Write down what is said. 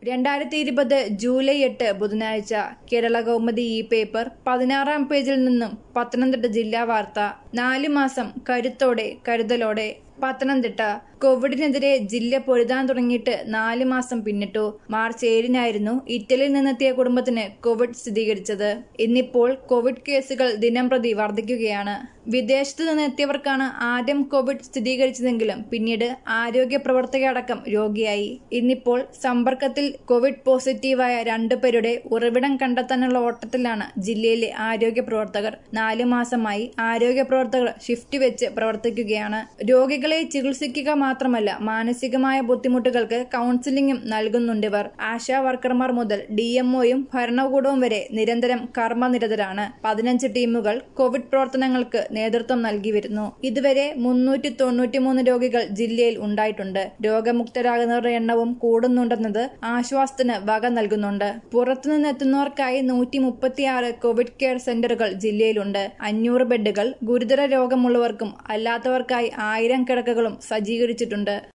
രണ്ടായിരത്തി ഇരുപത് ജൂലൈ എട്ട് ബുധനാഴ്ച കേരള കൗമുദി ഈ പേപ്പർ പതിനാറാം പേജിൽ നിന്നും പത്തനംതിട്ട ജില്ലാ വാർത്ത നാലു മാസം കരുത്തോടെ കരുതലോടെ പത്തനംതിട്ട കോവിഡിനെതിരെ ജില്ല പൊരുതാൻ തുടങ്ങിയിട്ട് നാല് മാസം പിന്നിട്ടു മാർച്ച് ഏഴിനായിരുന്നു ഇറ്റലിയിൽ നിന്നെത്തിയ കുടുംബത്തിന് കോവിഡ് സ്ഥിരീകരിച്ചത് ഇന്നിപ്പോൾ കോവിഡ് കേസുകൾ ദിനം പ്രതി വർദ്ധിക്കുകയാണ് വിദേശത്തു നിന്നെത്തിയവർക്കാണ് ആദ്യം കോവിഡ് സ്ഥിരീകരിച്ചതെങ്കിലും പിന്നീട് ആരോഗ്യ പ്രവർത്തകയടക്കം രോഗിയായി ഇന്നിപ്പോൾ സമ്പർക്കത്തിൽ കോവിഡ് പോസിറ്റീവായ രണ്ടുപേരുടെ ഉറവിടം കണ്ടെത്താനുള്ള ഓട്ടത്തിലാണ് ജില്ലയിലെ ആരോഗ്യ പ്രവർത്തകർ നാലു മാസമായി ആരോഗ്യ പ്രവർത്തകർ ഷിഫ്റ്റ് വെച്ച് പ്രവർത്തിക്കുകയാണ് രോഗികളെ ചികിത്സിക്കുക മാത്രമല്ല മാനസികമായ ബുദ്ധിമുട്ടുകൾക്ക് കൗൺസിലിംഗും നൽകുന്നുണ്ടിവർ ആശാ വർക്കർമാർ മുതൽ ഡി എംഒയും ഭരണകൂടവും വരെ നിരന്തരം കർമ്മനിരതരാണ് പതിനഞ്ച് ടീമുകൾ കോവിഡ് പ്രവർത്തനങ്ങൾക്ക് നേതൃത്വം നൽകി വരുന്നു ഇതുവരെ മുന്നൂറ്റി തൊണ്ണൂറ്റിമൂന്ന് രോഗികൾ ജില്ലയിൽ ഉണ്ടായിട്ടുണ്ട് രോഗമുക്തരാകുന്നവരുടെ എണ്ണവും കൂടുന്നുണ്ടെന്നത് ആശ്വാസത്തിന് വക നൽകുന്നുണ്ട് പുറത്തുനിന്ന് എത്തുന്നവർക്കായി നൂറ്റി മുപ്പത്തിയാറ് കോവിഡ് കെയർ സെന്ററുകൾ ജില്ലയിലുണ്ട് അഞ്ഞൂറ് ബെഡുകൾ ഗുരുതര രോഗമുള്ളവർക്കും അല്ലാത്തവർക്കായി ആയിരം കിടക്കകളും സജ്ജീകരിച്ചിട്ടുണ്ട്